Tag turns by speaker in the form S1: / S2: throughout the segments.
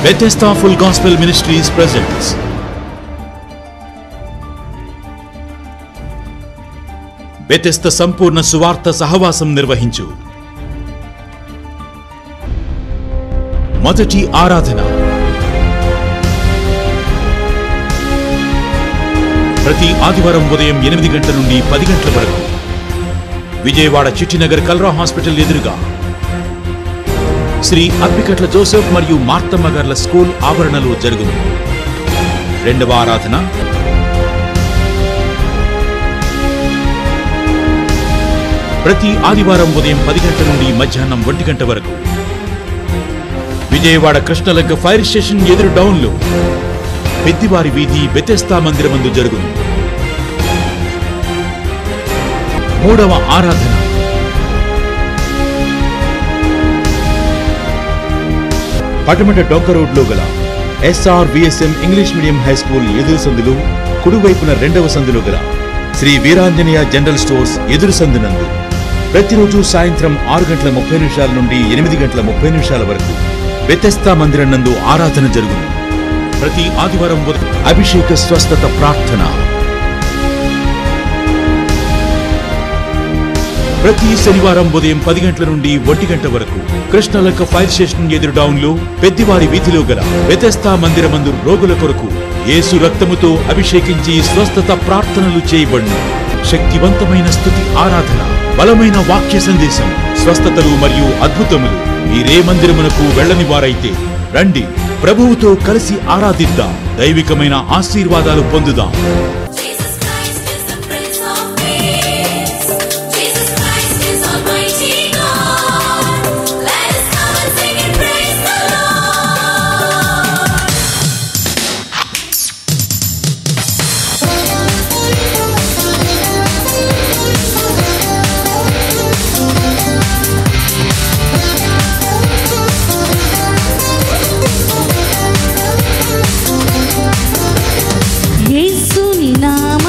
S1: Bethesda Full Gospel Ministries presents Bethesda సంపూర్ణ సువార్త సహవాసం నిర్వహించు మొదటి ఆరాధన ప్రతి ఆదివారం ఉదయం ఎనిమిది గంటల నుండి పది గంటల వరకు విజయవాడ చిట్టినగర్ కల్రా హాస్పిటల్ ఎదురుగా శ్రీ అప్పికట్ల జోసెఫ్ మరియు మార్తమ్మ గార్ల స్కూల్ ఆవరణలో జరుగును రెండవ ఆరాధన ప్రతి ఆదివారం ఉదయం పది గంటల నుండి మధ్యాహ్నం ఒంటి గంట వరకు విజయవాడ కృష్ణలంక ఫైర్ స్టేషన్ ఎదురు డౌన్లో పెద్దివారి వీధి బెతెస్తా మందిరమందు జరుగును మూడవ ఆరాధన పటమట డొంక రోడ్లో గల SR VSM English medium high school ఎదురు సందులు కుడివైపున రెండవ సందులో గల శ్రీ వీరాంజనేయ జనరల్ స్టోర్స్ ఎదురు సందునందు ప్రతిరోజు సాయంత్రం ఆరు గంటల ముప్పై నిమిషాల నుండి ఎనిమిది గంటల ముప్పై నిమిషాల వరకు వ్యతస్థా మందిరం నందు ఆరాధన జరుగును ప్రతి ఆదివారం ఉదయం అభిషేక స్వస్థత ప్రార్థన ప్రతి శనివారం ఉదయం పది గంటల నుండి ఒంటి గంట వరకు కృష్ణలంక ఫైర్ స్టేషన్ ఎదురు డౌన్ లో పెద్దివారి వీధిలో గల వ్యతస్థా మందిరమందు రోగుల కొరకు యేసు రక్తముతో అభిషేకించి స్వస్థత ప్రార్థనలు చేయబడును శక్తివంతమైన స్థుతి ఆరాధన బలమైన వాక్య సందేశం స్వస్థతలు మరియు అద్భుతములు మీరే మందిరమునకు వెళ్ళని వారైతే రండి ప్రభువుతో కలిసి ఆరాధిద్దాం దైవికమైన ఆశీర్వాదాలు పొందుదాం
S2: Jesus Christ is the Prince of Peace. Jesus Christ is Almighty God. Let us come and sing and praise the Lord.
S3: యేసుని నామ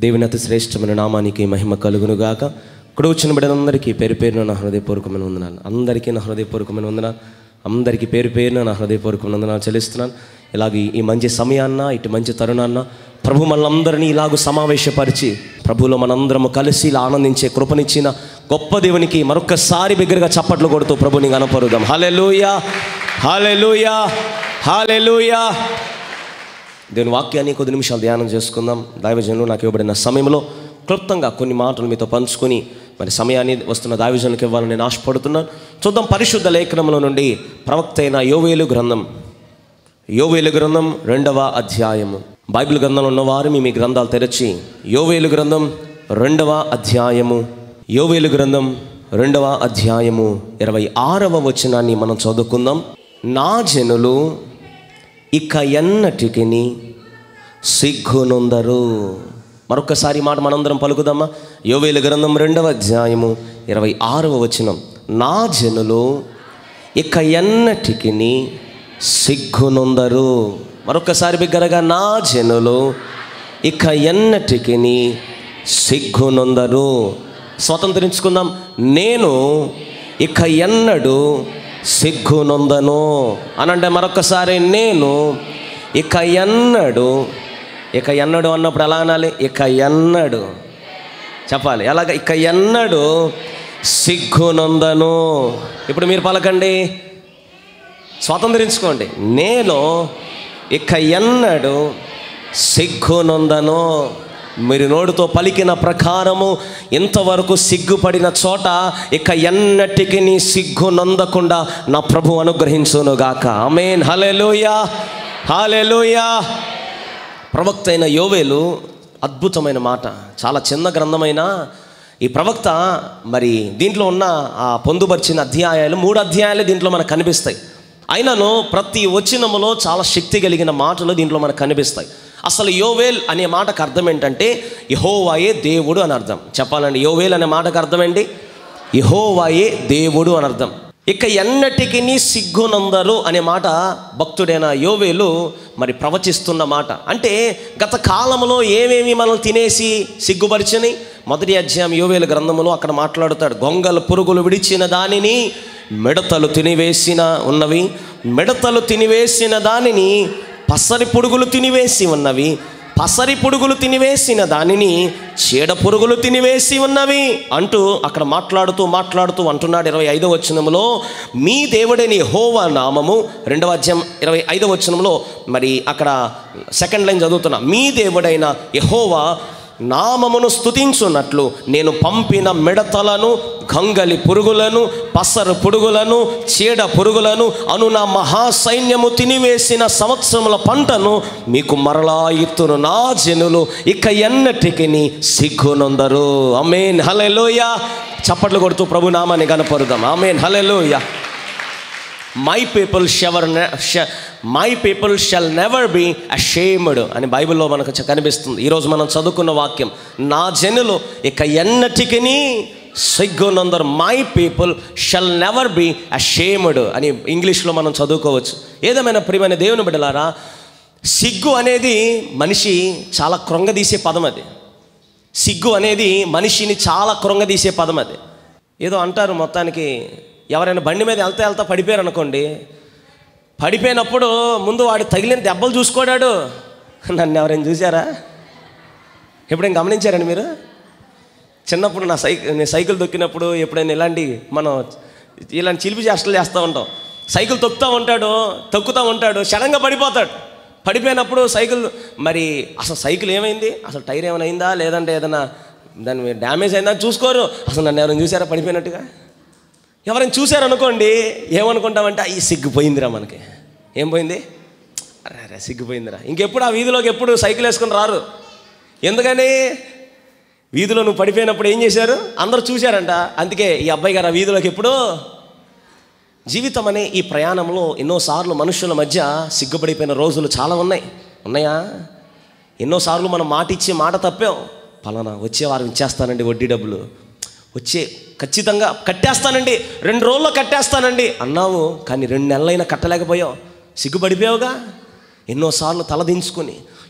S3: దేవుని అతి శ్రేష్టమైన నామానికి మహిమ కలుగునుగాక ఇక్కడ వచ్చిన బిడ్డలందరికీ పేరు పేరున నా హృదయపూర్వకమైన వందనాలు అందరికీ నా హృదయపూర్వకమైన వందనాలు అందరికీ పేరు పేరున నా హృదయపూర్వకమైన వందనాలు చెల్లిస్తున్నాను ఇలాగ ఈ- ఈ మంచి సమయాన్న ఇటు మంచి తరుణాన్న ప్రభు మనందరినీ ఇలాగ సమావేశపరిచి ప్రభులో మనందరము కలిసి ఇలా ఆనందించే కృపనిచ్చిన గొప్ప దేవునికి మరొకసారి బిగ్గరగా చప్పట్లు కొడుతూ ప్రభుని కనపరుదాం హలెలూయా హలెలూయా హలెలూయా దేవుని వాక్యాన్ని కొద్ది నిమిషాలు ధ్యానం చేసుకుందాం దైవజనులు నాకు ఇవ్వబడిన సమయంలో క్లుప్తంగా కొన్ని మాటలు మీతో పంచుకొని మరి సమయాన్ని వస్తున్న దైవజనులకు ఇవ్వాలని నేను ఆశపడుతున్నాను చూద్దాం పరిశుద్ధ లేఖనంలో నుండి ప్రవక్త అయిన యోవేలు గ్రంథం యోవేలు గ్రంథం రెండవ అధ్యాయము బైబిల్ గ్రంథంలో ఉన్నవారు మీ మీ గ్రంథాలు తెరచి యోవేలు గ్రంథం రెండవ అధ్యాయము యోవేలు గ్రంథం రెండవ అధ్యాయము ఇరవై ఆరవ వచనాన్ని మనం చదువుకుందాం నా జనులు ఇక ఎన్నటికి సిగ్గునొందరు మరొకసారి ఈ మాట మనందరం పలుకుదామా యోవేలు గ్రంథం రెండవ అధ్యాయము ఇరవై ఆరవ వచనం నా జనులు ఇక ఎన్నటికి సిగ్గునొందరు మరొకసారి బిగ్గరగా నా జనులు ఇక ఎన్నటికి సిగ్గునొందరు స్వతంత్రించుకుందాం నేను ఇక ఎన్నడు సిగ్గునొందను అనంటే మరొకసారి నేను ఇక ఎన్నడు ఇక ఎన్నడు అన్నప్పుడు ఎలా అనాలి ఇక ఎన్నడు చెప్పాలి ఎలాగ ఇక ఎన్నడు సిగ్గునొందను ఇప్పుడు మీరు పలకండి స్వాతంత్రించుకోండి నేను ఇక ఎన్నడు సిగ్గునొందను మీరు నోటితో పలికిన ప్రకారము ఇంతవరకు సిగ్గుపడిన చోట ఇక ఎన్నటికి నీ సిగ్గు నొందకుండా నా ప్రభు అనుగ్రహించునుగాక ఆమెన్ హలెలూయా హలెలూయా ప్రవక్త అయిన యోవేలు అద్భుతమైన మాట చాలా చిన్న గ్రంథమైన ఈ ప్రవక్త మరి దీంట్లో ఉన్న ఆ పొందుపరిచిన అధ్యాయాలు మూడు అధ్యాయాలు దీంట్లో మనకు కనిపిస్తాయి అయినను ప్రతి వచనములో చాలా శక్తి కలిగిన మాటలు దీంట్లో మనకు కనిపిస్తాయి అసలు యోవేల్ అనే మాటకు అర్థం ఏంటంటే యహోవాయే దేవుడు అని అర్థం చెప్పాలండి యోవేల్ అనే మాటకు అర్థం ఏంటి యహోవాయే దేవుడు అని అర్థం ఇక ఎన్నటికి సిగ్గునందరు అనే మాట భక్తుడైన యోవేలు మరి ప్రవచిస్తున్న మాట అంటే గత కాలంలో ఏమేమి మనం తినేసి సిగ్గుపరిచని మొదటి అధ్యాయం యోవేలు గ్రంథములో అక్కడ మాట్లాడుతాడు గొంగల పురుగులు విడిచిన దానిని మిడతలు తినివేసిన ఉన్నవి మిడతలు తినివేసిన దానిని పసరి పురుగులు తినివేసి ఉన్నవి పసరి పురుగులు తినివేసిన దానిని చీడ పురుగులు తినివేసి ఉన్నవి అంటూ అక్కడ మాట్లాడుతూ మాట్లాడుతూ అంటున్నాడు ఇరవై ఐదవ వచనంలో మీ దేవుడని హోవా నామము రెండవ అధ్యాయం ఇరవై ఐదవ వచనంలో మరి అక్కడ సెకండ్ లైన్ చదువుతున్నా మీ దేవుడైన యహోవా నామమును స్తుతించున్నట్లు నేను పంపిన మిడతలను గంగలి పురుగులను పసరు పురుగులను చీడ పురుగులను అను నా మహాసైన్యము తినివేసిన సంవత్సరముల పంటను మీకు మరలా ఇత్తును నా జనులు ఇక ఎన్నటికి సిగ్గునొందరు అమేన్ హలెలోయ చప్పట్లు కొడుతూ ప్రభు నామాన్ని కనపరుదాం amen hallelujah my people shall my people shall never be ashamed అని బైబిల్లో మనకు చ- కనిపిస్తుంది ఈరోజు మనం చదువుకున్న వాక్యం నా జనులు ఇక ఎన్నటికి సిగ్గునందరు my people shall never be ashamed అని ఇంగ్లీష్లో మనం చదువుకోవచ్చు ఏదేమైనా ప్రియమైన దేవుని బిడ్డలారా సిగ్గు అనేది మనిషి చాలా కృంగదీసే పదం అది సిగ్గు అనేది మనిషిని చాలా కృంగదీసే పదం అది ఏదో అంటారు మొత్తానికి ఎవరైనా బండి మీద వెళ్తా వెళ్తా పడిపోయారు అనుకోండి పడిపోయినప్పుడు ముందు వాడి తగిలిన దెబ్బలు చూసుకోడాడు నన్ను ఎవరైనా చూసారా ఎప్పుడైనా గమనించారండి మీరు చిన్నప్పుడు నా సైకిల్ నేను సైకిల్ తొక్కినప్పుడు ఎప్పుడైనా ఇలాంటి మనం ఇలాంటి చిలిపి చేష్టలు చేస్తూ ఉంటాం సైకిల్ తొక్కుతూ ఉంటాడు తొక్కుతూ ఉంటాడు సడన్గా పడిపోతాడు పడిపోయినప్పుడు సైకిల్ మరి అసలు సైకిల్ ఏమైంది అసలు టైర్ ఏమైనా అయిందా లేదంటే ఏదైనా దాని డ్యామేజ్ అయిందా చూసుకోరు అసలు నన్ను ఎవరైనా చూసారా పడిపోయినట్టుగా ఎవరైనా చూశారనుకోండి ఏమనుకుంటామంటే ఈ సిగ్గిపోయిందిరా మనకి ఏం పోయింది అరే అరే సిగ్గిపోయిందిరా ఇంకెప్పుడు ఆ వీధిలోకి ఎప్పుడు సైకిల్ వేసుకొని రారు ఎందుకని వీధిలో నువ్వు పడిపోయినప్పుడు ఏం చేశారు అందరూ చూశారంట అందుకే ఈ అబ్బాయి గారు ఆ వీధిలోకి ఎప్పుడు జీవితం అనే ఈ ప్రయాణంలో ఎన్నోసార్లు మనుషుల మధ్య సిగ్గుపడిపోయిన రోజులు చాలా ఉన్నాయి ఉన్నాయా ఎన్నోసార్లు మనం మాట ఇచ్చి మాట తప్పాం పలానా వచ్చే వారం ఇచ్చేస్తానండి వడ్డీ డబ్బులు వచ్చే ఖచ్చితంగా కట్టేస్తానండి రెండు రోజుల్లో కట్టేస్తానండి అన్నావు కానీ రెండు నెలలైనా కట్టలేకపోయావు సిగ్గుపడిపోయావుగా ఎన్నోసార్లు తలదించుకొని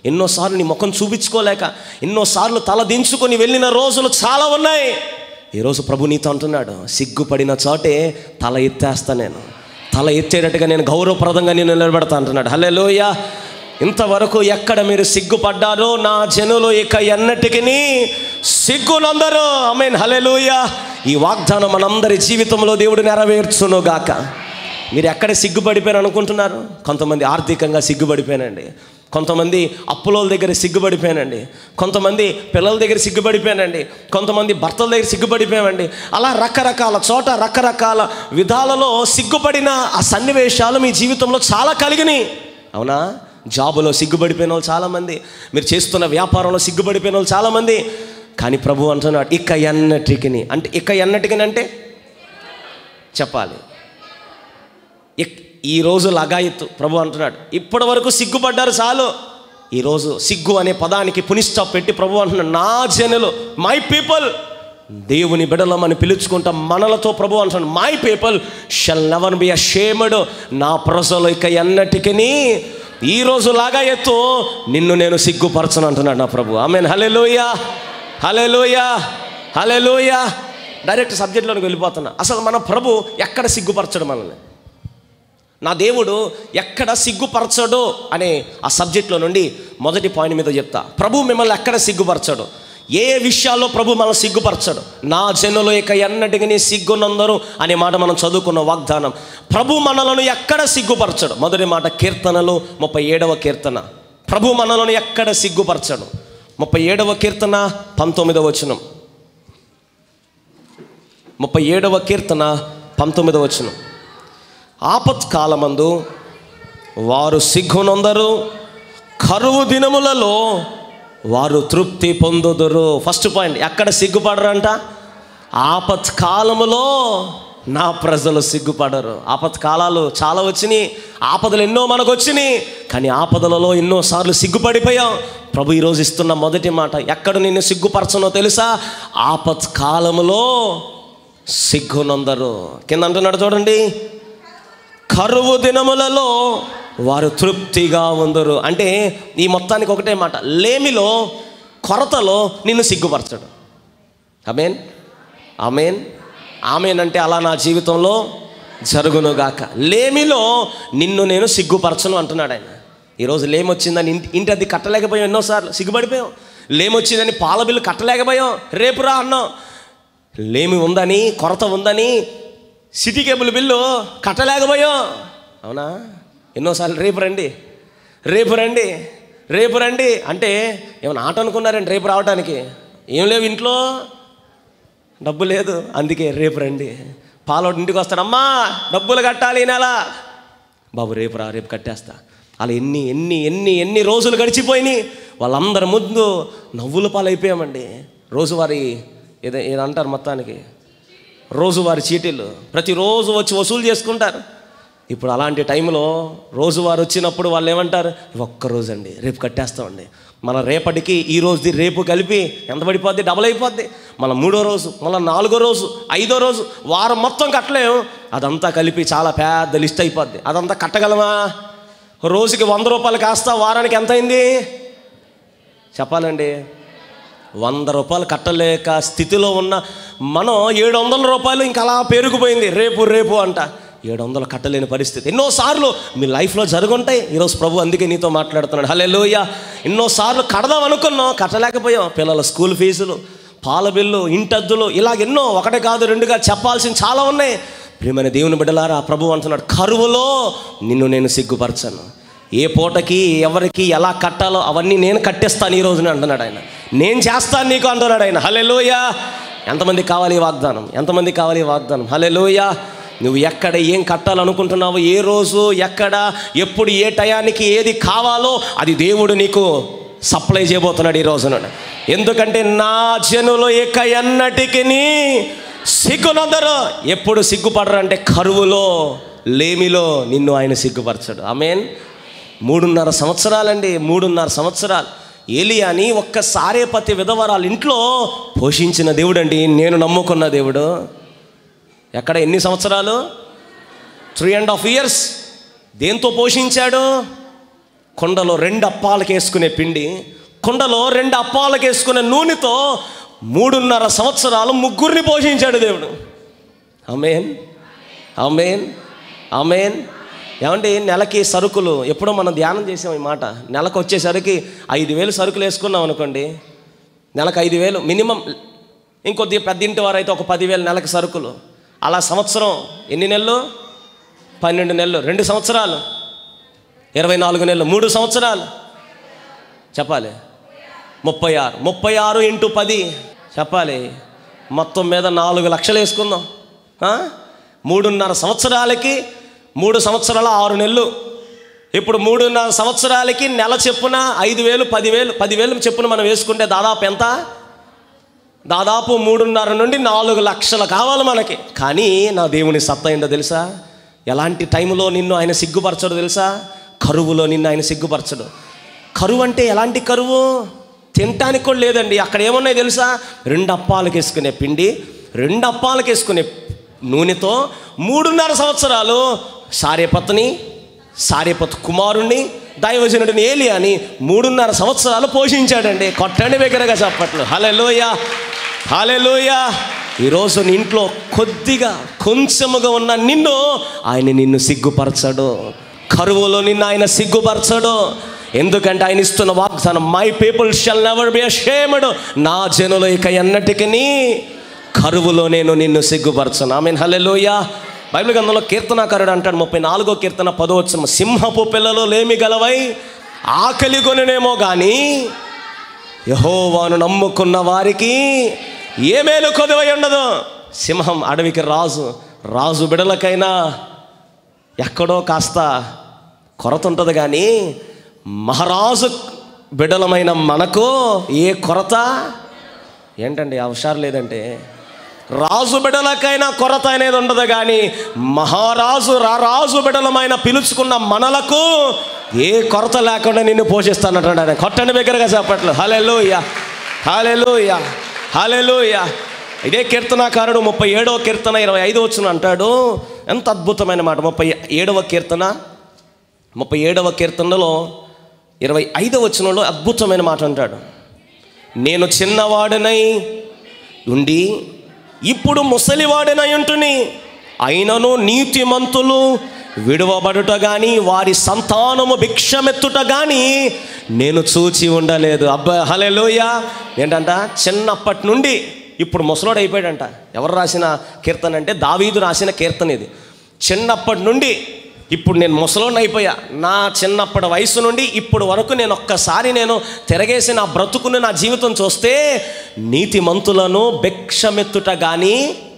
S3: ఎన్నోసార్లు నీ ముఖం చూపించుకోలేక ఎన్నోసార్లు తల దించుకొని వెళ్ళిన రోజులు చాలా ఉన్నాయి ఈరోజు ప్రభు నీతో అంటున్నాడు సిగ్గుపడిన చోటే తల ఎత్తేస్తా నేను తల ఎత్తేటట్టుగా నేను గౌరవప్రదంగా నేను నిలబెడతా అంటున్నాడు హలే ఇంతవరకు ఎక్కడ మీరు సిగ్గుపడ్డారో నా జనులు ఇక ఎన్నటికి సిగ్గునందరూ ఐ మీన్ హలెలూయ ఈ వాగ్దానం మనందరి జీవితంలో దేవుడు నెరవేర్చును గాక మీరు ఎక్కడ సిగ్గుపడిపోయారు అనుకుంటున్నారు కొంతమంది ఆర్థికంగా సిగ్గుపడిపోయానండి కొంతమంది అప్పుల దగ్గర సిగ్గుపడిపోయానండి కొంతమంది పిల్లల దగ్గర సిగ్గుపడిపోయానండి కొంతమంది భర్తల దగ్గర సిగ్గుపడిపోయామండి అలా రకరకాల చోట రకరకాల విధాలలో సిగ్గుపడిన ఆ సన్నివేశాలు మీ జీవితంలో చాలా కలిగినాయి అవునా జాబులో సిగ్గుపడిపోయిన వాళ్ళు చాలామంది మీరు చేస్తున్న వ్యాపారంలో సిగ్గుపడిపోయిన వాళ్ళు చాలామంది కానీ ప్రభు అంటున్నాడు ఇక ఎన్నటికిని అంటే ఇక ఎన్నటికిని అంటే చెప్పాలి ఇక్- ఈ రోజు లగాయత్తు ప్రభు అంటున్నాడు ఇప్పటి వరకు సిగ్గుపడ్డారు చాలు ఈరోజు సిగ్గు అనే పదానికి పునిస్టాప్ పెట్టి ప్రభు అంటున్నాడు నా జనులు మై పీపుల్ దేవుని బిడలమని పిలుచుకుంటాం మనలతో ప్రభు అంటున్నాడు my people shall never be ashamed నా ప్రజలు ఇక ఎన్నటికి ఈ రోజు లాగా ఎత్తు నిన్ను నేను సిగ్గుపరచను అంటున్నాడు నా ప్రభు ఆమె హలెలోయ హలెలోయ హలెలోయ డైరెక్ట్ సబ్జెక్ట్లోకి వెళ్ళిపోతున్నా అసలు మన ప్రభు ఎక్కడ సిగ్గుపరచడు మనల్ని నా దేవుడు ఎక్కడ సిగ్గుపరచడు అనే ఆ సబ్జెక్ట్లో నుండి మొదటి పాయింట్ మీద చెప్తా ప్రభు మిమ్మల్ని ఎక్కడ సిగ్గుపరచడు ఏ విషయాల్లో ప్రభు మనం సిగ్గుపరచడు నా జనులు ఇక ఎన్నటికి సిగ్గునందరు అనే మాట మనం చదువుకున్న వాగ్దానం ప్రభు మనలను ఎక్కడ సిగ్గుపరచడు మొదటి మాట కీర్తనలు ముప్పై ఏడవ కీర్తన ప్రభు మనలను ఎక్కడ సిగ్గుపరచడు ముప్పై ఏడవ కీర్తన పంతొమ్మిదవ వచనం ముప్పై ఏడవ కీర్తన పంతొమ్మిదవ వచనం ఆపత్కాలమందు వారు సిగ్గునొందరు కరువు దినములలో వారు తృప్తి పొందుదురు ఫస్ట్ పాయింట్ ఎక్కడ సిగ్గుపడరంట ఆపత్కాలములో నా ప్రజలు సిగ్గుపడరు ఆపత్కాలాలు చాలా వచ్చినాయి ఆపదలు ఎన్నో మనకు వచ్చినాయి కానీ ఆపదలలో ఎన్నోసార్లు సిగ్గుపడిపోయాం ప్రభు ఈరోజు ఇస్తున్న మొదటి మాట ఎక్కడ నిన్ను సిగ్గుపరచనో తెలుసా ఆపత్కాలములో సిగ్గునందరు కింద అంటున్నాడు చూడండి కరువు దినములలో వారు తృప్తిగా ఉందరు అంటే ఈ మొత్తానికి ఒకటే మాట లేమిలో కొరతలో నిన్ను సిగ్గుపరచడు అమేన్ ఆమెన్ ఆమెన్ అంటే అలా నా జీవితంలో జరుగునుగాక లేమిలో నిన్ను నేను సిగ్గుపరచను అంటున్నాడు ఆయన ఈరోజు లేమొచ్చిందని ఇంటి ఇంటి అది కట్టలేకపోయాం ఎన్నోసార్లు సిగ్గుపడిపోయాం లేమొచ్చిందని పాల బిల్లు కట్టలేకపోయాం రేపు రా అన్నాం లేమి ఉందని కొరత ఉందని సిటీ కేబుల్ బిల్లు కట్టలేకపోయాం అవునా ఎన్నోసార్లు రేపు రండి రేపు రండి రేపు రండి అంటే ఏమైనా ఆట అనుకున్నారండి రేపు రావడానికి ఏం లేవు ఇంట్లో డబ్బు లేదు అందుకే రేపు రండి పాలోడు ఇంటికి వస్తాడు అమ్మా డబ్బులు కట్టాలి ఈ నెల బాబు రేపు రా రేపు కట్టేస్తా అలా ఎన్ని ఎన్ని ఎన్ని ఎన్ని రోజులు గడిచిపోయినాయి వాళ్ళందరి ముందు నవ్వుల పాలైపోయామండి రోజువారి ఏదో ఏదో అంటారు మొత్తానికి రోజువారి చీటీలు ప్రతిరోజు వచ్చి వసూలు చేసుకుంటారు ఇప్పుడు అలాంటి టైంలో రోజువారు వచ్చినప్పుడు వాళ్ళు ఏమంటారు ఒక్క రోజు అండి రేపు కట్టేస్తామండి మన రేపటికి ఈ రోజుది రేపు కలిపి ఎంత పడిపోద్ది డబల్ అయిపోద్ది మళ్ళీ మూడో రోజు మళ్ళీ నాలుగో రోజు ఐదో రోజు వారం మొత్తం కట్టలేము అదంతా కలిపి చాలా పెద్ద లిస్ట్ అయిపోద్ది అదంతా కట్టగలమా రోజుకి వంద రూపాయలు కాస్తా వారానికి ఎంత అయింది చెప్పాలండి వంద రూపాయలు కట్టలేక స్థితిలో ఉన్న మనం ఏడు వందల రూపాయలు ఇంకా అలా పెరిగిపోయింది రేపు రేపు అంట ఏడు వందలు కట్టలేని పరిస్థితి ఎన్నోసార్లు మీ లైఫ్లో జరుగుంటాయి ఈరోజు ప్రభు అందుకే నీతో మాట్లాడుతున్నాడు హలే లోయ ఎన్నోసార్లు కడదాం అనుకున్నాం కట్టలేకపోయాం పిల్లల స్కూల్ ఫీజులు పాల బిల్లు ఇంటద్దులు ఇలాగ ఎన్నో ఒకటే కాదు రెండుగా చెప్పాల్సిన చాలా ఉన్నాయి ప్రియమైన దేవుని బిడ్డలారా ప్రభు అంటున్నాడు కరువులో నిన్ను నేను సిగ్గుపరచను ఏ పూటకి ఎవరికి ఎలా కట్టాలో అవన్నీ నేను కట్టేస్తాను ఈ రోజున అంటున్నాడు ఆయన నేను చేస్తాను నీకు అంటున్నాడు ఆయన హలెలోయ ఎంతమంది కావాలి ఈ వాగ్దానం ఎంతమంది కావాలి ఈ వాగ్దానం హలెలోయ నువ్వు ఎక్కడ ఏం కట్టాలనుకుంటున్నావు ఏ రోజు ఎక్కడ ఎప్పుడు ఏ టయానికి ఏది కావాలో అది దేవుడు నీకు సప్లై చేయబోతున్నాడు ఈ రోజున ఎందుకంటే నా జనులు ఇక ఎన్నటికి సిగ్గునందరు ఎప్పుడు సిగ్గుపడరు అంటే కరువులో లేమిలో నిన్ను ఆయన సిగ్గుపరచడు ఆమెన్ మూడున్నర సంవత్సరాలండి మూడున్నర సంవత్సరాలు ఏలియాని ఒక్కసారే ప్రతి విధవరాలు ఇంట్లో పోషించిన దేవుడు అండి నేను నమ్ముకున్న దేవుడు ఎక్కడ ఎన్ని సంవత్సరాలు త్రీ అండ్ హాఫ్ ఇయర్స్ దేంతో పోషించాడు కుండలో రెండు అప్పాలకు వేసుకునే పిండి కుండలో రెండు అప్పాలకు వేసుకునే నూనెతో మూడున్నర సంవత్సరాలు ముగ్గురిని పోషించాడు దేవుడు అమేన్ అమేన్ అమేన్ ఏమండి నెలకి సరుకులు ఎప్పుడో మనం ధ్యానం చేసాం ఈ మాట నెలకు వచ్చేసరికి ఐదు వేలు సరుకులు వేసుకున్నాం అనుకోండి నెలకు ఐదు వేలు మినిమం ఇంకొద్ది పెద్ద ఇంటి వారు అయితే ఒక పదివేలు నెలకు సరుకులు అలా సంవత్సరం ఎన్ని నెలలు పన్నెండు నెలలు రెండు సంవత్సరాలు ఇరవై నాలుగు నెలలు మూడు సంవత్సరాలు చెప్పాలి ముప్పై ఆరు ముప్పై ఆరు ఇంటూ పది చెప్పాలి మొత్తం మీద నాలుగు లక్షలు వేసుకుందాం ఆ? మూడున్నర సంవత్సరాలకి మూడు సంవత్సరాల ఆరు నెలలు ఇప్పుడు మూడున్నర సంవత్సరాలకి నెల చెప్పున ఐదు వేలు పదివేలు పదివేలు చెప్పున మనం వేసుకుంటే దాదాపు ఎంత దాదాపు మూడున్నర నుండి నాలుగు లక్షలు కావాలి మనకి కానీ నా దేవుని సత్తా ఏంటో తెలుసా ఎలాంటి టైంలో నిన్ను ఆయన సిగ్గుపరచడు తెలుసా కరువులో నిన్ను ఆయన సిగ్గుపరచడు కరువు అంటే ఎలాంటి కరువు తినటానికి కూడా లేదండి అక్కడ ఏమున్నాయి తెలుసా రెండు అప్పాలకు వేసుకునే పిండి రెండు అప్పాలకు వేసుకునే నూనెతో మూడున్నర సంవత్సరాలు సారేపత్ని సారేపత్ కుమారుణ్ణి దైవజనుడిని ఏలియాని మూడున్నర సంవత్సరాలు పోషించాడండి కొట్టండి దగ్గరగా చెప్పట్లు హలెలోయ హలెలోయ ఈరోజు నీ ఇంట్లో కొద్దిగా కొంచెముగా ఉన్న నిన్ను ఆయన నిన్ను సిగ్గుపరచడు కరువులో నిన్ను ఆయన సిగ్గుపరచడు ఎందుకంటే ఆయన ఇస్తున్న వాగ్దానం my people shall never be ashamed నా జనులు ఇక ఎన్నటికి కరువులో నేను నిన్ను సిగ్గుపరచను ఆమె హలెలోయ బైబిల్ గ్రంథంలో కీర్తనాకారుడు అంటాడు ముప్పై నాలుగో కీర్తన పదో వచ్చిన సింహపు పిల్లలు లేమి గలవై ఆకలి కొనునేమో కానీ యహోవాను నమ్ముకున్న వారికి ఏ మేలు కొదువై ఉండదు సింహం అడవికి రాజు రాజు బిడలకైనా ఎక్కడో కాస్త కొరత ఉంటుంది కానీ మహారాజు బిడలమైన మనకు ఏ కొరత ఏంటండి ఆ హుషారు లేదంటే రాజు బిడలకైనా కొరత అనేది ఉండదు కానీ మహారాజు రా రాజు బిడలమైన పిలుచుకున్న మనలకు ఏ కొరత లేకుండా నిన్ను పోషిస్తానంటాడు ఆయన కొట్టండి దగ్గరగా చెప్పట్లు హలెలుయ హలెలుయ హలెలుయ ఇదే కీర్తనాకారుడు ముప్పై ఏడవ కీర్తన ఇరవై ఐదు వచ్చిన అంటాడు ఎంత అద్భుతమైన మాట ముప్పై ఏడవ కీర్తన ముప్పై ఏడవ కీర్తనలో ఇరవై ఐదవ వచనంలో అద్భుతమైన మాట అంటాడు నేను చిన్నవాడనై ఉండి ఇప్పుడు ముసలివాడనై ఉంటుని అయినను నీతిమంతులు విడువబడుట గాని వారి సంతానము భిక్షమెత్తుట గాని నేను చూచి ఉండలేదు అబ్బా హలెలోయ ఏంటంట చిన్నప్పటి నుండి ఇప్పుడు ముసలోడు అయిపోయాడంట ఎవరు రాసిన కీర్తన అంటే దావీదు రాసిన కీర్తన ఇది చిన్నప్పటి నుండి ఇప్పుడు నేను ముసలోడిని అయిపోయా నా చిన్నప్పటి వయసు నుండి ఇప్పుడు వరకు నేను ఒక్కసారి నేను తిరగేసి నా బ్రతుకుని నా జీవితం చూస్తే నీతిమంతులను భిక్షమెత్తుట కానీ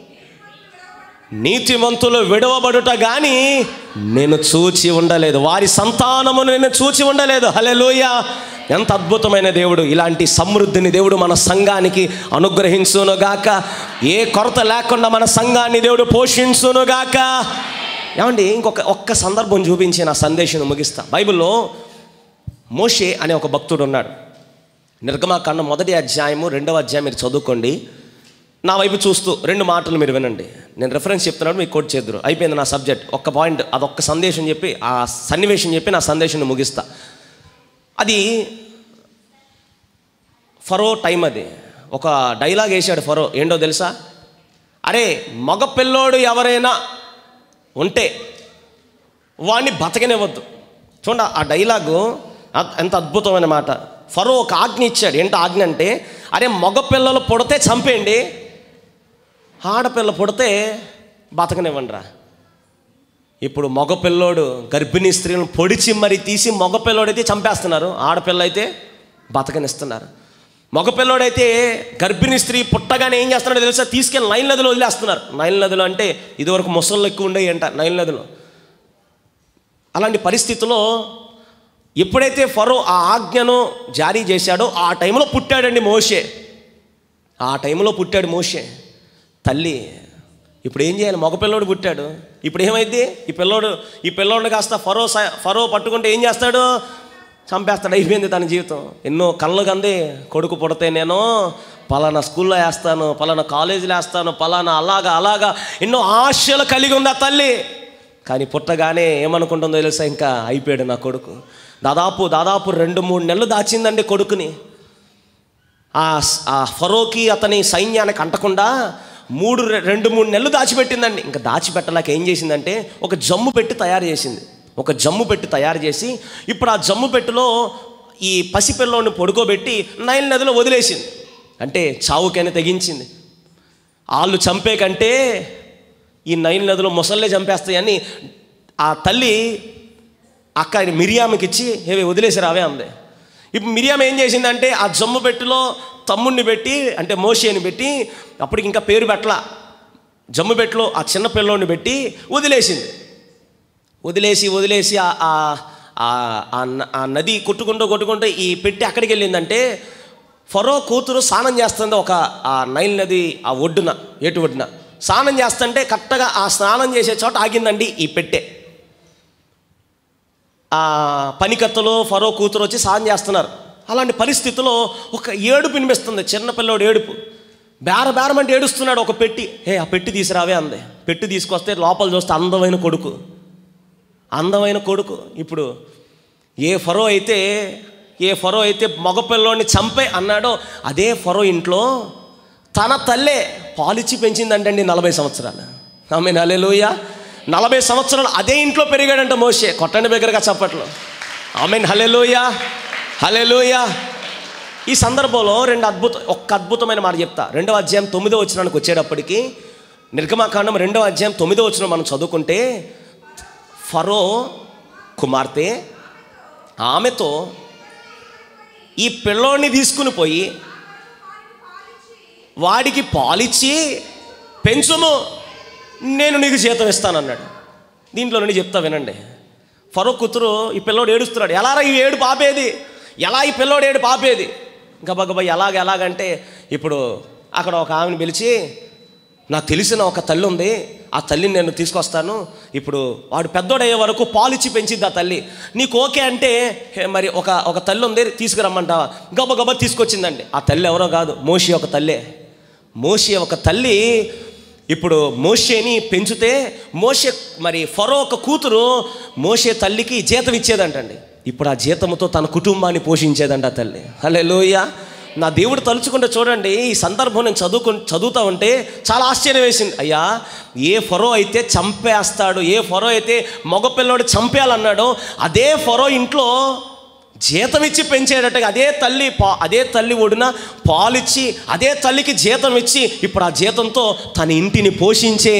S3: నీతిమంతులు విడవబడుట కానీ నేను చూచి ఉండలేదు వారి సంతానమును నేను చూచి ఉండలేదు హలెలూయ ఎంత అద్భుతమైన దేవుడు ఇలాంటి సమృద్ధిని దేవుడు మన సంఘానికి అనుగ్రహించునుగాక ఏ కొరత లేకుండా మన సంఘాన్ని దేవుడు పోషించునుగాక ఏమండి ఇంకొక ఒక్క సందర్భం చూపించి నా సందేశం ముగిస్తా బైబిల్లో మోషే అనే ఒక భక్తుడు ఉన్నాడు నిర్గమాకాండ మొదటి అధ్యాయము రెండవ అధ్యాయం మీరు చదువుకోండి నా వైపు చూస్తూ రెండు మాటలు మీరు వినండి నేను రెఫరెన్స్ చెప్తున్నాడు మీకు కోట్ చేద్దరు అయిపోయింది నా సబ్జెక్ట్ ఒక్క పాయింట్ అదొక్క సందేశం చెప్పి ఆ సన్నివేశం చెప్పి నా సందేశాన్ని ముగిస్తా అది ఫరో టైం అది ఒక డైలాగ్ వేసాడు ఫరో ఏంటో తెలుసా అరే మగ పిల్లోడు ఎవరైనా ఉంటే వాడిని బతకనివ్వద్దు చూడండి ఆ డైలాగు అ- ఎంత అద్భుతమైన మాట ఫరో ఒక ఆజ్ఞ ఇచ్చాడు ఏంటి ఆజ్ఞ అంటే అరే మగ పిల్లలు పుడితే చంపేయండి ఆడపిల్ల పుడితే బతకనివ్వండి రా ఇప్పుడు మగపిల్లోడు గర్భిణీ స్త్రీలను పొడిచి మరి తీసి మగపిల్లోడైతే చంపేస్తున్నారు ఆడపిల్ల అయితే బతకనిస్తున్నారు మగపిల్లోడైతే గర్భిణీ స్త్రీ పుట్టగానే ఏం చేస్తున్నాడో తెలుసా తీసుకెళ్ళి నైల్ నదిలో వదిలేస్తున్నారు నైల్ నదిలో అంటే ఇదివరకు ముసళ్ళు ఎక్కువ ఉండేవి అంట నైల్ నదిలో అలాంటి పరిస్థితిలో ఎప్పుడైతే ఫరో ఆ ఆజ్ఞను జారీ చేశాడో ఆ టైంలో పుట్టాడండి మోషే ఆ టైంలో పుట్టాడు మోషే తల్లి ఇప్పుడు ఏం చేయాలి మగపిల్లోడు పుట్టాడు ఇప్పుడు ఏమైంది ఈ పిల్లోడు ఈ పిల్లోడిని కాస్త ఫరో స- ఫరో పట్టుకుంటే ఏం చేస్తాడు చంపేస్తాడు అయిపోయింది తన జీవితం ఎన్నో కళ్ళు కంది కొడుకు పుడితే నేను పలానా స్కూల్లో వేస్తాను పలానా కాలేజీలో వేస్తాను పలానా అలాగా అలాగా ఎన్నో ఆశలు కలిగి ఉంది ఆ తల్లి కానీ పుట్టగానే ఏమనుకుంటుందో తెలుసా ఇంకా అయిపోయాడు నా కొడుకు దాదాపు దాదాపు రెండు మూడు నెలలు దాచిందండి కొడుకుని ఆ స- ఆ ఫరోకి అతని సైన్యానికి అంటకుండా మూడు రె- రెండు మూడు నెలలు దాచిపెట్టిందండి ఇంకా దాచిపెట్టలేక ఏం చేసిందంటే ఒక జమ్ము పెట్టి తయారు చేసింది ఒక జమ్ము పెట్టి తయారు చేసి ఇప్పుడు ఆ జమ్ము పెట్టిలో ఈ పసిపిల్లోని పడుకోబెట్టి నైల్ నదిలో వదిలేసింది అంటే చావుకైనా తెగించింది వాళ్ళు చంపే కంటే ఈ నైల్ నదిలో ముసల్లే చంపేస్తాయని ఆ తల్లి అక్క మిరియామకి ఇచ్చి ఏవి వదిలేసి రావే అంది ఇప్పుడు మిరియామ ఏం చేసిందంటే ఆ జమ్ము పెట్టిలో తమ్ముడిని పెట్టి అంటే మోషేని పెట్టి అప్పటికి ఇంకా పేరు పెట్టలా జమ్ము పెట్టిలో ఆ చిన్న పిల్లోని పెట్టి వదిలేసింది వదిలేసి వదిలేసి ఆ- ఆ- ఆ- ఆ న- ఆ నది కొట్టుకుంటూ కొట్టుకుంటూ ఈ పెట్టి అక్కడికి వెళ్ళిందంటే ఫరో కూతురు స్నానం చేస్తుంది ఒక ఆ నైల్ నది ఆ ఒడ్డున ఏటు ఒడ్డున స్నానం చేస్తుంటే కరెక్ట్గా ఆ స్నానం చేసే చోట ఆగిందండి ఈ పెట్టె ఆ పనికత్తలు ఫరో కూతురు వచ్చి స్నానం చేస్తున్నారు అలాంటి పరిస్థితిలో ఒక ఏడుపు వినిపిస్తుంది చిన్న పిల్లోడు ఏడుపు బేర బేరమంటే ఏడుస్తున్నాడు ఒక పెట్టి ఏ ఆ పెట్టి తీసురావే అంది పెట్టి తీసుకొస్తే లోపల చూస్తే అందమైన కొడుకు అందమైన కొడుకు ఇప్పుడు ఏ ఫరో అయితే ఏ ఫరో అయితే మగపిల్లోని చంపే అన్నాడో అదే ఫరో ఇంట్లో తన తల్లే పాలిచ్చి పెంచిందంటండి నలభై సంవత్సరాలు ఆమె నలెలుయ నలభై సంవత్సరాలు అదే ఇంట్లో పెరిగాడంట మోసే కొట్టండి దగ్గరగా చప్పట్లు ఆమె హలెలుయ హలెలుయ ఈ సందర్భంలో రెండు అద్భుత ఒక్క అద్భుతమైన మాట చెప్తా రెండవ అధ్యాయం తొమ్మిదో వచ్చినానికి వచ్చేటప్పటికి నిర్గమాకాండం రెండవ అధ్యాయం తొమ్మిదో వచ్చిన మనం చదువుకుంటే ఫరో కుమార్తె ఆమెతో ఈ పిల్లోని తీసుకుని పోయి వాడికి పాలిచ్చి పెంచుము నేను నీకు జీతం ఇస్తానన్నాడు దీంట్లో నుండి చెప్తా వినండి ఫరో కూతురు ఈ పిల్లోడు ఏడుస్తున్నాడు ఎలారా ఈ ఏడు పాపేది ఎలా ఈ పిల్లోడు ఏడు పాపేది గబగబా ఎలాగ ఎలాగంటే ఇప్పుడు అక్కడ ఒక ఆమెను పిలిచి నాకు తెలిసిన ఒక తల్లి ఉంది ఆ తల్లిని నేను తీసుకొస్తాను ఇప్పుడు వాడు పెద్దోడయ్యే వరకు పాలిచ్చి పెంచిద్ది ఆ తల్లి నీకు ఓకే అంటే హే, మరి ఒక ఒక తల్లి ఉంది తీసుకురమ్మంటావా గబ గబ తీసుకొచ్చిందండి ఆ తల్లి ఎవరో కాదు మోషి ఒక తల్లే మోషి ఒక తల్లి ఇప్పుడు మోషేని పెంచితే మోషే మరి ఫరో ఒక కూతురు మోషే తల్లికి జీతం ఇచ్చేదంటండి ఇప్పుడు ఆ జీతంతో తన కుటుంబాన్ని పోషించేదంట ఆ తల్లి హలే నా దేవుడు తలుచుకుంటే చూడండి ఈ సందర్భం నేను చదువుకు చదువుతా ఉంటే చాలా ఆశ్చర్యం వేసింది అయ్యా ఏ ఫరో అయితే చంపేస్తాడు ఏ ఫరో అయితే మగపిల్లోడు చంపేయాలన్నాడో అదే ఫరో ఇంట్లో జీతం ఇచ్చి పెంచేటట్టుగా అదే తల్లి పా అదే తల్లి ఒడిన పాలిచ్చి అదే తల్లికి జీతం ఇచ్చి ఇప్పుడు ఆ జీతంతో తన ఇంటిని పోషించే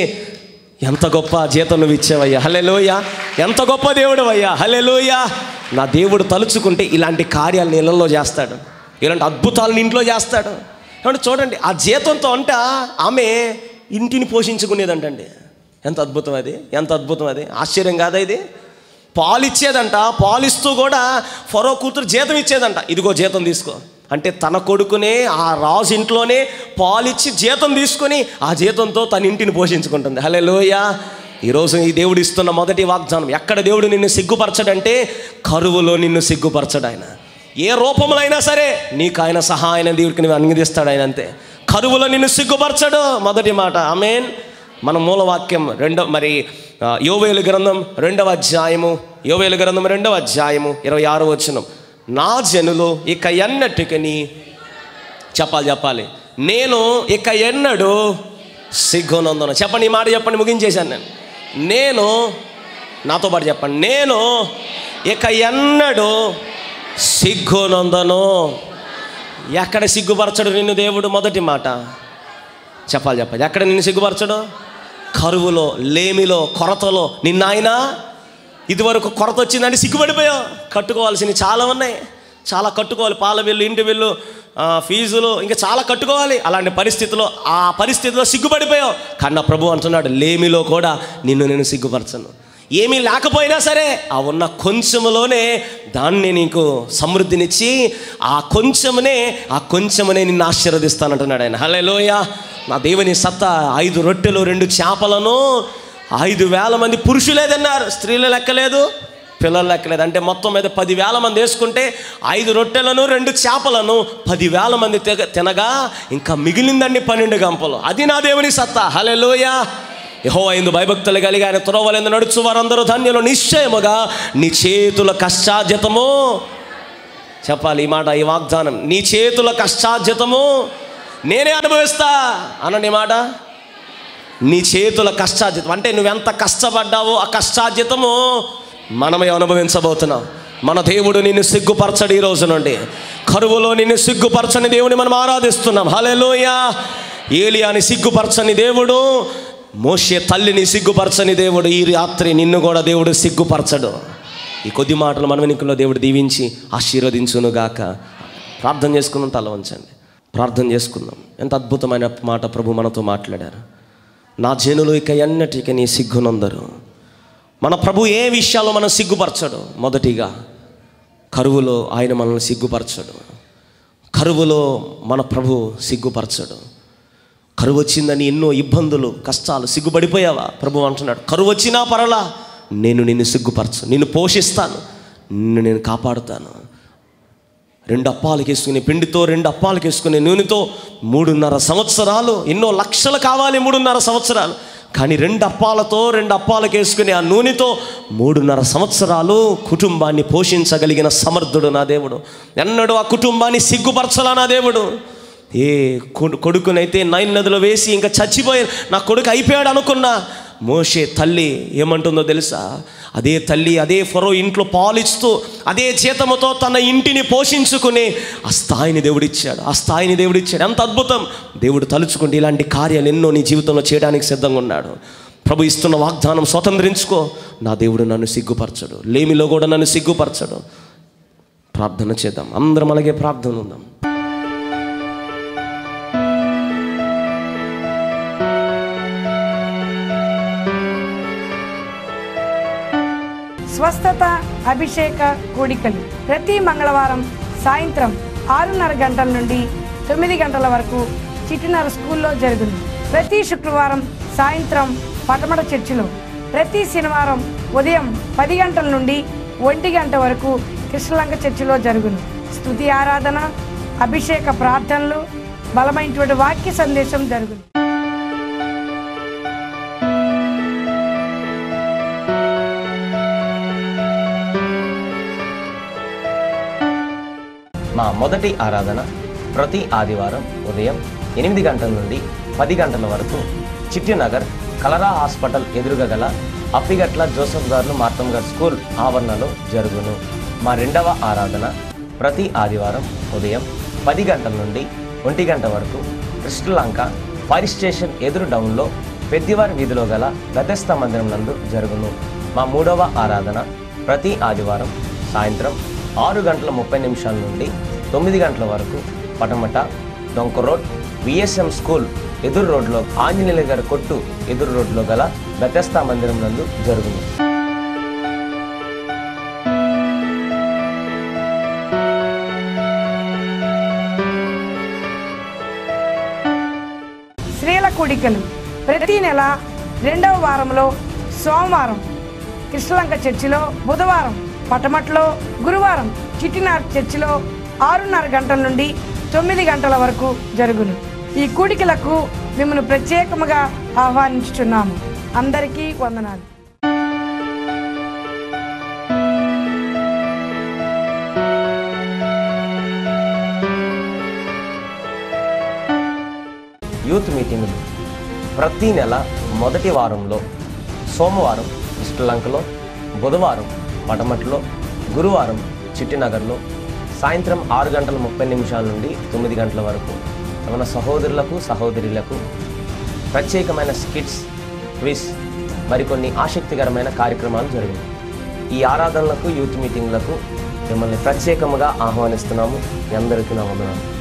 S3: ఎంత గొప్ప జీతం నువ్వు ఇచ్చావయ్యా హలెలోయ ఎంత గొప్ప దేవుడు అయ్యా హలెలోయ నా దేవుడు తలుచుకుంటే ఇలాంటి కార్యాలు నీళ్ళల్లో చేస్తాడు ఇలాంటి అద్భుతాలను ఇంట్లో చేస్తాడు కాబట్టి చూడండి ఆ జీతంతో అంట ఆమె ఇంటిని పోషించుకునేదంటండి ఎంత అద్భుతం అది ఎంత అద్భుతం అది ఆశ్చర్యం కాదా ఇది పాలిచ్చేదంట పాలిస్తూ కూడా ఫరో కూతురు జీతం ఇచ్చేదంట ఇదిగో జీతం తీసుకో అంటే తన కొడుకునే ఆ రాజు ఇంట్లోనే పాలిచ్చి జీతం తీసుకొని ఆ జీతంతో తన ఇంటిని పోషించుకుంటుంది హలే లోయ ఈరోజు ఈ దేవుడు ఇస్తున్న మొదటి వాగ్దానం ఎక్కడ దేవుడు నిన్ను సిగ్గుపరచడంటే కరువులో నిన్ను సిగ్గుపరచడు ఆయన ఏ రూపంలో అయినా సరే నీకు ఆయన సహాయం దేవుడికి నువ్వు అంగీదిస్తాడు ఆయన అంతే కరువులో నిన్ను సిగ్గుపరచడు మొదటి మాట ఆమెన్ మన మూలవాక్యం రెండో మరి ఆ, యోవేలు గ్రంథం రెండవ అధ్యాయము యోవేలు గ్రంథం రెండవ అధ్యాయము ఇరవై ఆరు వచనం నా జనులు ఇక ఎన్నటికని చెప్పాలి చెప్పాలి నేను ఇక ఎన్నడు సిగ్గునందున చెప్పండి ఈ మాట చెప్పండి ముగించేశాను నేను నేను నాతో పాటు చెప్పండి నేను ఇక ఎన్నడు సిగ్గునందను ఎక్కడ సిగ్గుపరచడు నిన్ను దేవుడు మొదటి మాట చెప్పాలి చెప్పాలి ఎక్కడ నిన్ను సిగ్గుపరచడు కరువులో లేమిలో కొరతలో నిన్న ఆయన ఇదివరకు కొరత వచ్చిందంటే సిగ్గుపడిపోయావు కట్టుకోవాల్సినవి చాలా ఉన్నాయి చాలా కట్టుకోవాలి పాల బిల్లు ఇంటి బిల్లు ఆ, ఫీజులు ఇంకా చాలా కట్టుకోవాలి అలాంటి పరిస్థితిలో ఆ పరిస్థితిలో సిగ్గుపడిపోయావు కానీ నా ప్రభు అంటున్నాడు లేమిలో కూడా నిన్ను నేను సిగ్గుపరచను ఏమీ లేకపోయినా సరే ఆ ఉన్న కొంచెములోనే దాన్ని నీకు సమృద్ధినిచ్చి ఆ కొంచెమునే ఆ కొంచెమునే నిన్ను ఆశీర్వదిస్తానంటున్నాడు ఆయన హలే నా దేవుని సత్తా ఐదు రొట్టెలు రెండు చేపలను ఐదు వేల మంది పురుషులే తిన్నారు స్త్రీలు లెక్కలేదు పిల్లలు లెక్కలేదు అంటే మొత్తం మీద పదివేల మంది వేసుకుంటే ఐదు రొట్టెలను రెండు చేపలను పదివేల మంది తెగ తినగా ఇంకా మిగిలిందండి పన్నెండు గంపలు అది నా దేవుని సత్తా హలే యహో అయింది భయభక్తులు కలిగి ఆయన త్రోవలేందు నడుచు వారందరూ ధన్యులు నిశ్చయముగా నీ చేతుల కష్టార్జితము చెప్పాలి ఈ మాట ఈ వాగ్దానం నీ చేతుల కష్టార్జితము నేనే అనుభవిస్తా అనండి ఈ మాట నీ చేతుల కష్టార్జితం అంటే నువ్వెంత కష్టపడ్డావో ఆ కష్టార్జితము మనమే అనుభవించబోతున్నాం మన దేవుడు నిన్ను సిగ్గుపరచడు ఈ రోజు నుండి కరువులో నిన్ను సిగ్గుపరచని దేవుని మనం ఆరాధిస్తున్నాం హలెలూయ ఏలియాని సిగ్గుపరచని దేవుడు మోషే తల్లిని సిగ్గుపరచని దేవుడు ఈ రాత్రి నిన్ను కూడా దేవుడు సిగ్గుపరచడు ఈ కొద్ది మాటలు మన వెనుకలో దేవుడు దీవించి ఆశీర్వదించునుగాక ప్రార్థన చేసుకుందాం తల వంచండి ప్రార్థన చేసుకుందాం ఎంత అద్భుతమైన మాట ప్రభు మనతో మాట్లాడారు నా జనులు ఇక ఎన్నటికి నీ సిగ్గునందరు మన ప్రభు ఏ విషయాల్లో మనం సిగ్గుపరచడు మొదటిగా కరువులో ఆయన మనల్ని సిగ్గుపరచడు కరువులో మన ప్రభు సిగ్గుపరచడు కరువు వచ్చిందని ఎన్నో ఇబ్బందులు కష్టాలు సిగ్గుపడిపోయావా ప్రభు అంటున్నాడు కరువు వచ్చినా పరలా నేను నిన్ను సిగ్గుపరచు నిన్ను పోషిస్తాను నిన్ను నేను కాపాడుతాను రెండు అప్పాలకి వేసుకుని పిండితో రెండు అప్పాలకి వేసుకుని నూనెతో మూడున్నర సంవత్సరాలు ఎన్నో లక్షలు కావాలి మూడున్నర సంవత్సరాలు కానీ రెండు అప్పాలతో రెండు అప్పాలకి వేసుకుని ఆ నూనెతో మూడున్నర సంవత్సరాలు కుటుంబాన్ని పోషించగలిగిన సమర్థుడు నా దేవుడు ఎన్నడూ ఆ కుటుంబాన్ని సిగ్గుపరచలా నా దేవుడు ఏ కొడు- కొడుకునైతే నైన్ నదిలో వేసి ఇంకా చచ్చిపోయి నా కొడుకు అయిపోయాడు అనుకున్నా మోషే తల్లి ఏమంటుందో తెలుసా అదే తల్లి అదే ఫరో ఇంట్లో పాలిస్తూ అదే జీతముతో తన ఇంటిని పోషించుకుని ఆ స్థాయిని దేవుడిచ్చాడు ఆ స్థాయిని దేవుడిచ్చాడు ఎంత అద్భుతం దేవుడు తలుచుకుంటే ఇలాంటి కార్యాలు ఎన్నో నీ జీవితంలో చేయడానికి సిద్ధంగా ఉన్నాడు ప్రభు ఇస్తున్న వాగ్దానం స్వతంత్రించుకో నా దేవుడు నన్ను సిగ్గుపరచడు లేమిలో కూడా నన్ను సిగ్గుపరచడు ప్రార్థన చేద్దాం అందరం అలాగే ప్రార్థన ఉందాం
S4: స్వస్థత అభిషేక కూడికలు ప్రతి మంగళవారం సాయంత్రం ఆరున్నర గంటల నుండి తొమ్మిది గంటల వరకు చిటినర స్కూల్లో జరుగును ప్రతి శుక్రవారం సాయంత్రం పటమట చర్చిలో ప్రతి శనివారం ఉదయం పది గంటల నుండి ఒంటి గంట వరకు కృష్ణలంక చర్చిలో జరుగును స్తుతి ఆరాధన అభిషేక ప్రార్థనలు బలమైనటువంటి వాక్య సందేశం జరుగును
S3: మా మొదటి ఆరాధన ప్రతి ఆదివారం ఉదయం ఎనిమిది గంటల నుండి పది గంటల వరకు చిట్టినగర్ కలరా హాస్పిటల్ ఎదురుగా గల అప్పిగట్ల జోసఫ్ గారు మార్తం గారు స్కూల్ ఆవరణలో జరుగును మా రెండవ ఆరాధన ప్రతి ఆదివారం ఉదయం పది గంటల నుండి ఒంటి గంట వరకు కృష్ణలంక ఫైర్ స్టేషన్ ఎదురు డౌన్లో పెద్దివారి వీధిలో గల గతస్థ మందిరం నందు జరుగును మా మూడవ ఆరాధన ప్రతి ఆదివారం సాయంత్రం ఆరు గంటల ముప్పై నిమిషాల నుండి తొమ్మిది గంటల వరకు పటమట డొంక రోడ్ విఎస్ఎం స్కూల్ ఎదురు రోడ్లో ఆంజనేయుల గారి కొట్టు ఎదురు రోడ్లో గల బెతస్తా మందిరం నందు జరుగును
S4: స్త్రీల కూడికలు ప్రతి నెల రెండవ వారంలో సోమవారం కృష్ణలంక చర్చిలో బుధవారం పటమట్లో గురువారం చిట్టినార్ చర్చిలో ఆరున్నర గంటల నుండి తొమ్మిది గంటల వరకు జరుగును ఈ కూడికలకు మిమ్మల్ని ప్రత్యేకముగా ఆహ్వానించుచున్నాము అందరికీ వందనాలు
S3: యూత్ మీటింగులు ప్రతి నెల మొదటి వారంలో సోమవారం శ్రీలంకలో బుధవారం పటమట్లో గురువారం చిట్టినగర్లో సాయంత్రం ఆరు గంటల ముప్పై నిమిషాల నుండి తొమ్మిది గంటల వరకు మన సహోదరులకు సహోదరులకు ప్రత్యేకమైన స్కిట్స్ క్విజ్ మరికొన్ని ఆసక్తికరమైన కార్యక్రమాలు జరిగాయి ఈ ఆరాధనలకు యూత్ మీటింగ్లకు మిమ్మల్ని ప్రత్యేకముగా ఆహ్వానిస్తున్నాము మీ అందరికీ నా వందనాలు